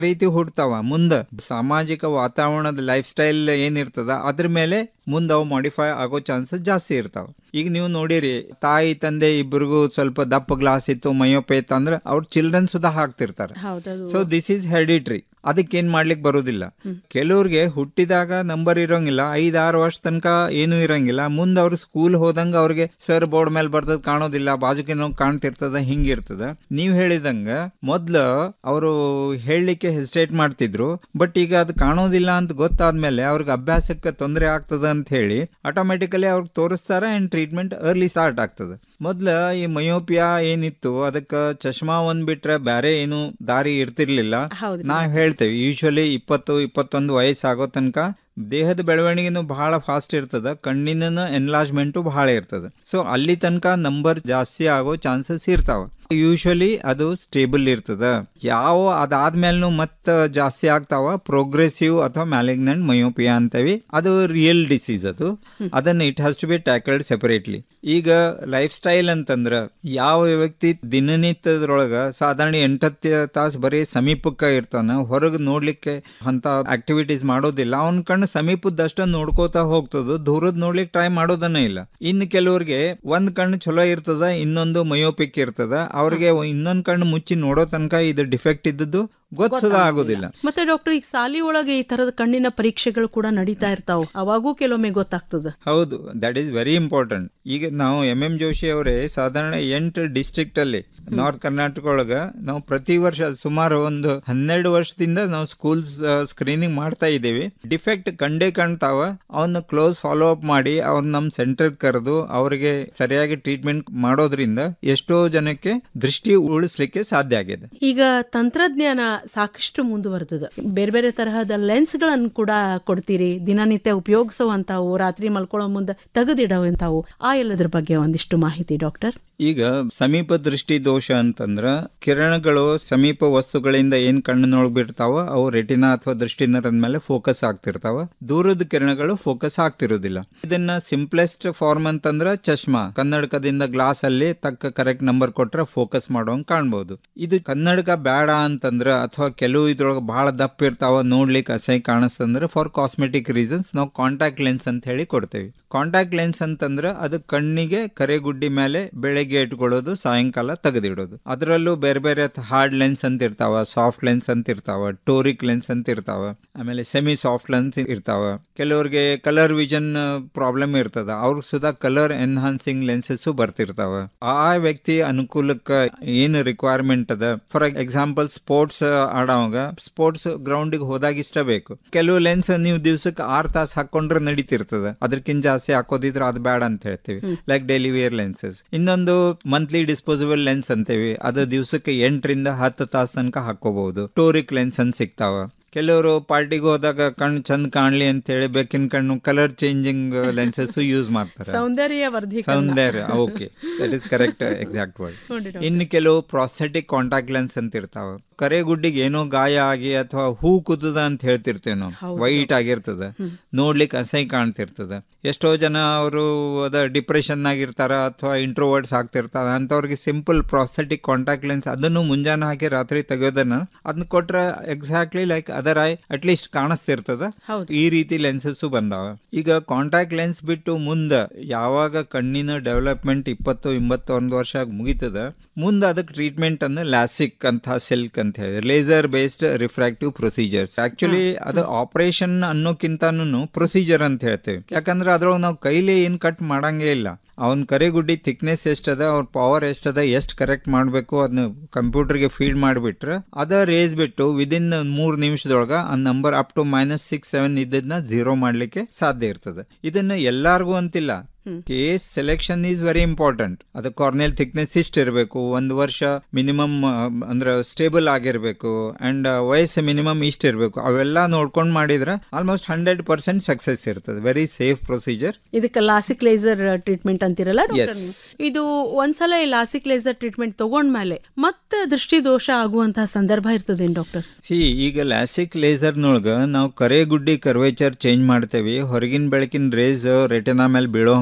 ರೀತಿ ಹುಡ್ತಾವ ಮುಂದ ಸಾಮಾಜಿಕ ವಾತಾವರಣದ ಲೈಫ್ ಸ್ಟೈಲ್ ಏನಿರ್ತದ ಅದ್ರ ಮೇಲೆ ಮುಂದೆ ಅವು ಮಾಡಿಫೈ ಆಗೋ ಚಾನ್ಸಸ್ ಜಾಸ್ತಿ ಇರ್ತಾವ ಈಗ ನೀವು ನೋಡಿರಿ ತಾಯಿ ತಂದೆ ಇಬ್ಬರಿಗೂ ಸ್ವಲ್ಪ ದಪ್ಪ ಗ್ಲಾಸ್ ಇತ್ತು ಮಯೋಪೆ ಇತ್ತು ಅಂದ್ರೆ ಅವ್ರ ಚಿಲ್ಡ್ರನ್ ಸುಧಾ ಹಾಕ್ತಿರ್ತಾರೆ ಹೌದದು ಸೊ ದಿಸ್ ಈಸ್ ಹೆರಿಟ್ರಿ ಅದಕ್ಕೇನ್ ಮಾಡ್ಲಿಕ್ಕೆ ಬರೋದಿಲ್ಲ ಕೆಲವ್ರಿಗೆ ಹುಟ್ಟಿದಾಗ ನಂಬರ್ ಇರೋಂಗಿಲ್ಲ ಐದ್ ಆರು ವರ್ಷ ತನಕ ಏನು ಇರಂಗಿಲ್ಲ ಮುಂದೆ ಅವ್ರು ಸ್ಕೂಲ್ ಹೋದಂಗ ಅವ್ರಿಗೆ ಸರ್ ಬೋರ್ಡ್ ಮೇಲೆ ಬರ್ತದ ಕಾಣೋದಿಲ್ಲ ಬಾಜುಕೇನೋ ಕಾಣ್ತಿರ್ತದ ಹಿಂಗಿರ್ತದ ನೀವ್ ಹೇಳಿದಂಗ ಮೊದ್ಲು ಅವರು ಹೇಳಲಿಕ್ಕೆ ಹೆಸಿಟೇಟ್ ಮಾಡ್ತಿದ್ರು ಬಟ್ ಈಗ ಅದು ಕಾಣೋದಿಲ್ಲ ಅಂತ ಗೊತ್ತಾದ್ಮೇಲೆ ಅವ್ರಿಗೆ ಅಭ್ಯಾಸಕ್ಕೆ ತೊಂದರೆ ಆಗ್ತದ ಅಂತ ಹೇಳಿ ಆಟೋಮೆಟಿಕಲಿ ಅವ್ರಿಗೆ ತೋರಿಸ್ತಾರ ಅಂಡ್ ಟ್ರೀಟ್ಮೆಂಟ್ ಅರ್ಲಿ ಸ್ಟಾರ್ಟ್ ಆಗ್ತದೆ ಮೊದ್ಲ ಈ ಮಯೋಪಿಯಾ ಏನಿತ್ತು ಅದಕ್ಕೆ ಚಶ್ಮಾ ಒಂದ್ ಬಿಟ್ರೆ ಬೇರೆ ಏನು ದಾರಿ ಇರ್ತಿರ್ಲಿಲ್ಲ ಹೌದು ನಾವ್ ಹೇಳ್ತೇವೆ ಯೂಶಲಿ ಇಪ್ಪತ್ತು ಇಪ್ಪತ್ತೊಂದು ವಯಸ್ಸಾಗೋ ತನಕ ದೇಹದ ಬೆಳವಣಿಗೆನೂ ಬಹಳ ಫಾಸ್ಟ್ ಇರ್ತದ ಕಣ್ಣಿನ ಎನ್ಲಾಜ್ಮೆಂಟು ಬಹಳ ಇರ್ತದ ಸೊ ಅಲ್ಲಿ ತನಕ ನಂಬರ್ ಜಾಸ್ತಿ ಆಗೋ ಚಾನ್ಸಸ್ ಇರ್ತಾವ ಯೂಶಲಿ ಅದು ಸ್ಟೇಬಲ್ ಇರ್ತದ ಯಾವ ಅದಾದ್ಮೇಲೂ ಮತ್ತ ಜಾಸ್ತಿ ಆಗ್ತಾವ ಪ್ರೋಗ್ರೆಸಿವ್ ಅಥವಾ ಮ್ಯಾಲಿಗ್ನೆಂಟ್ ಮಯೋಪಿಯಾ ಅಂತೇವಿ ಅದು ರಿಯಲ್ ಡಿಸೀಸ್ ಅದು ಅದನ್ನ it has to be tackled separately ಈಗ ಲೈಫ್ ಸ್ಟೈಲ್ ಅಂತಂದ್ರ ಯಾವ ವ್ಯಕ್ತಿ ದಿನನಿತ್ಯದ್ರೊಳಗ ಸಾಧಾರಣ ಎಂಟತ್ತು ತಾಸು ಬರೀ ಸಮೀಪಕ್ಕ ಇರ್ತಾನ ಹೊರಗೆ ನೋಡ್ಲಿಕ್ಕೆ ಅಂತ ಆಕ್ಟಿವಿಟೀಸ್ ಮಾಡೋದಿಲ್ಲ ಅವನ್ ಕಣ್ಣು ಸಮೀಪದಷ್ಟ ನೋಡ್ಕೋತಾ ಹೋಗ್ತದ ದೂರದ್ ನೋಡ್ಲಿಕ್ಕೆ ಟ್ರೈ ಮಾಡೋದನ್ನ ಇಲ್ಲ ಇನ್ನು ಕೆಲವ್ರಿಗೆ ಒಂದ್ ಕಣ್ಣು ಚಲೋ ಇರ್ತದ ಇನ್ನೊಂದು ಮಯೋಪಿಕ್ ಇರ್ತದ ಅವ್ರಿಗೆ ಇನ್ನೊಂದ್ ಕಣ್ಣು ಮುಚ್ಚಿ ನೋಡೋ ತನಕ ಇದು ಡಿಫೆಕ್ಟ್ ಇದ್ದದ್ದು ಗೊತ್ತದ ಆಗೋದಿಲ್ಲ ಮತ್ತೆ ಡಾಕ್ಟರ್ ಈಗ ಸಾಲಿ ಒಳಗೆ ಈ ತರದ ಕಣ್ಣಿನ ಪರೀಕ್ಷೆಗಳು ಕೂಡ ನಡೀತಾ ಇರ್ತಾವ ಅವಾಗೂ ಕೆಲವೊಮ್ಮೆ ಗೊತ್ತಾಗ್ತದ ಹೌದು ದಟ್ ಈಸ್ ವೆರಿ ಇಂಪಾರ್ಟೆಂಟ್ ಈಗ ನಾವು ಎಂ ಎಂ ಜೋಶಿ ಅವರೇ ಸಾಧಾರಣ ಎಂಟು ಡಿಸ್ಟ್ರಿಕ್ಟ್ ಅಲ್ಲಿ ನಾರ್ತ್ ಕರ್ನಾಟಕ ಒಳಗ ನಾವು ಪ್ರತಿ ವರ್ಷ ಸುಮಾರು ಒಂದು ಹನ್ನೆರಡು ವರ್ಷದಿಂದ ನಾವು ಸ್ಕೂಲ್ಸ್ ಸ್ಕ್ರೀನಿಂಗ್ ಮಾಡ್ತಾ ಇದ್ದೀವಿ ಡಿಫೆಕ್ಟ್ ಕಂಡೇ ಕಾಣ್ತಾವ ಅವನ್ನ ಕ್ಲೋಸ್ ಫಾಲೋ ಅಪ್ ಮಾಡಿ ಅವ್ರನ್ನ ನಮ್ ಸೆಂಟರ್ ಕರೆದು ಅವರಿಗೆ ಸರಿಯಾಗಿ ಟ್ರೀಟ್ಮೆಂಟ್ ಮಾಡೋದ್ರಿಂದ ಎಷ್ಟೋ ಜನಕ್ಕೆ ದೃಷ್ಟಿ ಉಳಿಸ್ಲಿಕ್ಕೆ ಸಾಧ್ಯ ಆಗಿದೆ ಈಗ ತಂತ್ರಜ್ಞಾನ ಸಾಕಷ್ಟು ಮುಂದುವರೆದದ ಬೇರೆ ಬೇರೆ ತರಹದ ಲೆನ್ಸ್ ಗಳನ್ನು ಕೂಡ ಕೊಡ್ತೀರಿ ದಿನನಿತ್ಯ ಉಪಯೋಗಿಸುವಂತಾವು ರಾತ್ರಿ ಮಲ್ಕೊಳ್ಳೋ ಮುಂದೆ ತೆಗೆದಿಡುವಂತಾವು ಆ ಎಲ್ಲದ್ರ ಬಗ್ಗೆ ಒಂದಿಷ್ಟು ಮಾಹಿತಿ ಡಾಕ್ಟರ್ ಈಗ ಸಮೀಪ ದೃಷ್ಟಿ ದೋಷ ಅಂತಂದ್ರ ಕಿರಣಗಳು ಸಮೀಪ ವಸ್ತುಗಳಿಂದ ಏನ್ ಕಣ್ಣಿನೊಳಗ್ ಬಿಡ್ತಾವ ಅವು ರೆಟಿನಾ ಅಥವಾ ದೃಷ್ಟಿನರದ ಮೇಲೆ ಫೋಕಸ್ ಆಗ್ತಿರ್ತಾವ ದೂರದ ಕಿರಣಗಳು ಫೋಕಸ್ ಆಗ್ತಿರೋದಿಲ್ಲ ಇದನ್ನ ಸಿಂಪ್ಲೆಸ್ಟ್ ಫಾರ್ಮ್ ಅಂತಂದ್ರ ಚಶ್ಮಾ ಕನ್ನಡಕದಿಂದ ಗ್ಲಾಸ್ ಅಲ್ಲಿ ತಕ್ಕ ಕರೆಕ್ಟ್ ನಂಬರ್ ಕೊಟ್ರೆ ಫೋಕಸ್ ಮಾಡೋಂಗ್ ಕಾಣ್ಬಹುದು ಇದು ಕನ್ನಡಕ ಬೇಡ ಅಂತಂದ್ರ ಅಥವಾ ಕೆಲವು ಇದ್ರೊಳಗೆ ಬಹಳ ದಪ್ಪ ಇರ್ತಾವ ನೋಡ್ಲಿಕ್ಕೆ ಅಸಹ್ಯ ಕಾಣಿಸ್ತಂದ್ರೆ ಫಾರ್ ಕಾಸ್ಮೆಟಿಕ್ ರೀಸನ್ಸ್ ನಾವು ಕಾಂಟ್ಯಾಕ್ಟ್ ಲೆನ್ಸ್ ಅಂತ ಹೇಳಿ ಕೊಡ್ತೇವೆ ಕಾಂಟ್ಯಾಕ್ಟ್ ಲೆನ್ಸ್ ಅಂತಂದ್ರೆ ಅದು ಕಣ್ಣಿಗೆ ಕರೆಗುಡ್ಡಿ ಮೇಲೆ ಬೆಳಗ್ಗೆ ಇಟ್ಕೊಳ್ಳೋದು ಸಾಯಂಕಾಲ ತೆಗೆದಿಡೋದು ಅದರಲ್ಲೂ ಬೇರೆ ಬೇರೆ ಹಾರ್ಡ್ ಲೆನ್ಸ್ ಅಂತ ಇರ್ತಾವ ಸಾಫ್ಟ್ ಲೆನ್ಸ್ ಅಂತ ಇರ್ತಾವ ಟೋರಿಕ್ ಲೆನ್ಸ್ ಅಂತ ಇರ್ತಾವ ಆಮೇಲೆ ಸೆಮಿ ಸಾಫ್ಟ್ ಲೆನ್ಸ್ ಇರ್ತಾವ ಕೆಲವ್ರಿಗೆ ಕಲರ್ ವಿಷನ್ ಪ್ರಾಬ್ಲಮ್ ಇರ್ತದ ಅವ್ರಿಗೆ ಸುಧಾ ಕಲರ್ ಎನ್ಹಾನ್ಸಿಂಗ್ ಲೆನ್ಸಸ್ ಬರ್ತಿರ್ತಾವ ಆ ವ್ಯಕ್ತಿ ಅನುಕೂಲಕ್ಕೆ ಏನು ರಿಕ್ವೈರ್ಮೆಂಟ್ ಅದ ಫಾರ್ ಎಕ್ಸಾಂಪಲ್ ಸ್ಪೋರ್ಟ್ಸ್ ಆಡೋವಾಗ ಸ್ಪೋರ್ಟ್ಸ್ ಗ್ರೌಂಡಿಗೆ ಹೋದಾಗ ಇಷ್ಟ ಬೇಕು ಕೆಲವು ಲೆನ್ಸ್ ನೀವು ದಿವ್ಸಕ್ಕೆ ಆರ್ ತಾಸು ಹಾಕೊಂಡ್ರೆ ನಡೀತಿರ್ತದ ಅದಕ್ಕಿಂತ ಜಾಸ್ತಿ ಹಾಕೋದಿದ್ರೆ ಅದು ಬೇಡ ಅಂತ ಹೇಳ್ತೀವಿ ಲೈಕ್ ಡೈಲಿ ವೇರ್ ಲೆನ್ಸಸ್ ಇನ್ನೊಂದು ಮಂತ್ಲಿ ಡಿಸ್ಪೋಸಬಲ್ ಲೆನ್ಸ್ ಅಂತೀವಿ ಅದು ದಿವ್ಸಕ್ಕೆ ಎಂಟರಿಂದ ಹತ್ತು ತಾಸು ತನಕ ಹಾಕೋಬಹುದು ಟೋರಿಕ್ ಲೆನ್ಸ್ ಅಂತ ಸಿಗ್ತಾವ ಕೆಲವರು ಪಾರ್ಟಿಗೆ ಹೋದಾಗ ಕಣ್ಣು ಚಂದ ಕಾಣ್ಲಿ ಅಂತ ಹೇಳಿ ಬೆಕ್ಕಿನ ಕಣ್ಣು ಕಲರ್ ಚೇಂಜಿಂಗ್ ಲೆನ್ಸಸ್ ಯೂಸ್ ಮಾಡ್ತಾರೆ ಸೌಂದರ್ಯ ವರ್ಧಿ ಸೌಂದರ್ಯ okay that is correct exact word ನೋಡಿ ಇನ್ನು ಕೆಲವು ಪ್ರಾಸ್ಥೆಟಿಕ್ ಕಾಂಟ್ಯಾಕ್ಟ್ ಲೆನ್ಸ್ ಅಂತ ಇರ್ತಾವ ಕರೆಗುಡ್ಡಿಗೆ ಏನೋ ಗಾಯ ಆಗಿ ಅಥವಾ ಹೂ ಕುದ್ದದ ಅಂತ ಹೇಳ್ತಿರ್ತೇವೆ ನಾವು ವೈಟ್ ಆಗಿರ್ತದ ನೋಡ್ಲಿಕ್ಕೆ ಅಸಹ್ಯ ಕಾಣ್ತಿರ್ತದ ಎಷ್ಟೋ ಜನ ಅವರು ಅದ ಡಿಪ್ರೆಷನ್ ಆಗಿರ್ತಾರ ಅಥವಾ ಇಂಟ್ರೋವರ್ಡ್ಸ್ ಆಗ್ತಿರ್ತಾರ ಅಂತವ್ರಿಗೆ ಸಿಂಪಲ್ ಪ್ರಾಸ್ಥೆಟಿಕ್ ಕಾಂಟ್ಯಾಕ್ಟ್ ಲೆನ್ಸ್ ಅದನ್ನು ಮುಂಜಾನೆ ಹಾಕಿ ರಾತ್ರಿ ತೆಗೆಯೋದನ್ನ ಅದನ್ನ ಕೊಟ್ರೆ exactly like other eye at least ಕಾಣಿಸ್ತಿರ್ತದ ಹೌದು. ಈ ರೀತಿ ಲೆನ್ಸಸ್ ಬಂದಾವ ಈಗ ಕಾಂಟ್ಯಾಕ್ಟ್ ಲೆನ್ಸ್ ಬಿಟ್ಟು ಮುಂದ ಯಾವಾಗ ಕಣ್ಣಿನ ಡೆವಲಪ್ಮೆಂಟ್ ಇಪ್ಪತ್ತು ಇಂಬತ್ತೊಂದು ವರ್ಷ ಮುಗಿತದ ಮುಂದೆ ಅದಕ್ಕೆ ಟ್ರೀಟ್ಮೆಂಟ್ ಅನ್ನು ಲ್ಯಾಸಿಕ್ ಅಂತ ಸಿಲ್ಕ್ ಅಂತ ಹೇಳಿ laser based refractive procedures actually ಅದು ಆಪರೇಷನ್ ಅನ್ನೋಕ್ಕಿಂತನೂ ಪ್ರೊಸೀಜರ್ ಅಂತ ಹೇಳ್ತೇವೆ ಯಾಕಂದ್ರೆ ಅದ್ರೊಳಗೆ ನಾವು ಕೈಲಿ ಏನ್ ಕಟ್ ಮಾಡಂಗೇ ಇಲ್ಲ ಅವನ್ ಕರೆಗುಡ್ಡಿ ಥಿಕ್ನೆಸ್ ಎಷ್ಟದ ಅವ್ರ ಪವರ್ ಎಷ್ಟದ ಎಷ್ಟು ಕರೆಕ್ಟ್ ಮಾಡಬೇಕು ಅದನ್ನ ಕಂಪ್ಯೂಟರ್ಗೆ ಫೀಡ್ ಮಾಡಿಬಿಟ್ರೆ ಅದ ರೇಸ್ ಬಿಟ್ಟು ವಿದಿನ್ ಮೂರ್ ನಿಮಿಷದೊಳಗ ಆ number up to minus six seven ಇದ್ದದನ್ನ ಜೀರೋ ಮಾಡ್ಲಿಕ್ಕೆ ಸಾಧ್ಯ ಇರ್ತದೆ ಇದನ್ನ ಎಲ್ಲಾರ್ಗೂ ಅಂತಿಲ್ಲ case selection is very important ಅದು ಕಾರ್ನೆಲ್ ಥಿಕ್ನೆಸ್ ಇಷ್ಟ ಇರಬೇಕು ಒಂದು ವರ್ಷ ಮಿನಿಮಮ್ ಅಂದ್ರೆ ಸ್ಟೇಬಲ್ ಆಗಿರ್ಬೇಕು ಅಂಡ್ ವಯಸ್ಸು ಮಿನಿಮಮ್ ಇಷ್ಟ ಇರಬೇಕು ಅವೆಲ್ಲ ನೋಡ್ಕೊಂಡು ಮಾಡಿದ್ರೆ ಆಲ್ಮೋಸ್ಟ್ ಹಂಡ್ರೆಡ್ ಪರ್ಸೆಂಟ್ ಸಕ್ಸಸ್ ಇರ್ತದೆ ವೆರಿ ಸೇಫ್ ಪ್ರೊಸೀಜರ್ ಇದಕ್ಕೆ ಲಾಸಿಕ್ ಲೇಸರ್ ಟ್ರೀಟ್ಮೆಂಟ್ ಅಂತಿರಲ್ಲ ಡಾಕ್ಟರ್ Yes. ನೀವು? ಇದು ಒಂದ್ಸಲ ಈ ಲಾಸಿಕ್ ಲೇಸರ್ ಟ್ರೀಟ್ಮೆಂಟ್ ತಗೊಂಡ್ಮೇಲೆ ಮತ್ತೆ ದೃಷ್ಟಿ ದೋಷ ಆಗುವಂತಹ ಸಂದರ್ಭ ಇರ್ತದೇನ್ ಡಾಕ್ಟರ್ ಸಿ ಈಗ ಲ್ಯಾಸಿಕ್ ಲೇಸರ್ನೊಳಗ ನಾವು ಕರೆ ಗುಡ್ಡಿ ಕರ್ವೇಚರ್ ಚೇಂಜ್ ಮಾಡ್ತೇವಿ ಹೊರಗಿನ ಬೆಳಕಿನ ರೇಸ್ ರೆಟಿನಾ ಮೇಲೆ ಬೀಳೋ ಹಂಗ್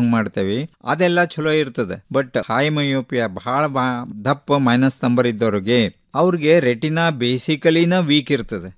ಹೆಂಗ್ ಮಾಡ್ತೇವಿ ಅದೆಲ್ಲ ಚಲೋ ಇರ್ತದೆ ಬಟ್ ಹೈ ಮಯೋಪಿಯಾ ಬಹಳ ಬಾ ದಪ್ಪ ಮೈನಸ್ ನಂಬರ್ ಇದ್ದವ್ರಿಗೆ ಅವ್ರಿಗೆ ರೆಟಿನಾ ಬೇಸಿಕಲಿನ ವೀಕ್ ಇರ್ತದೆ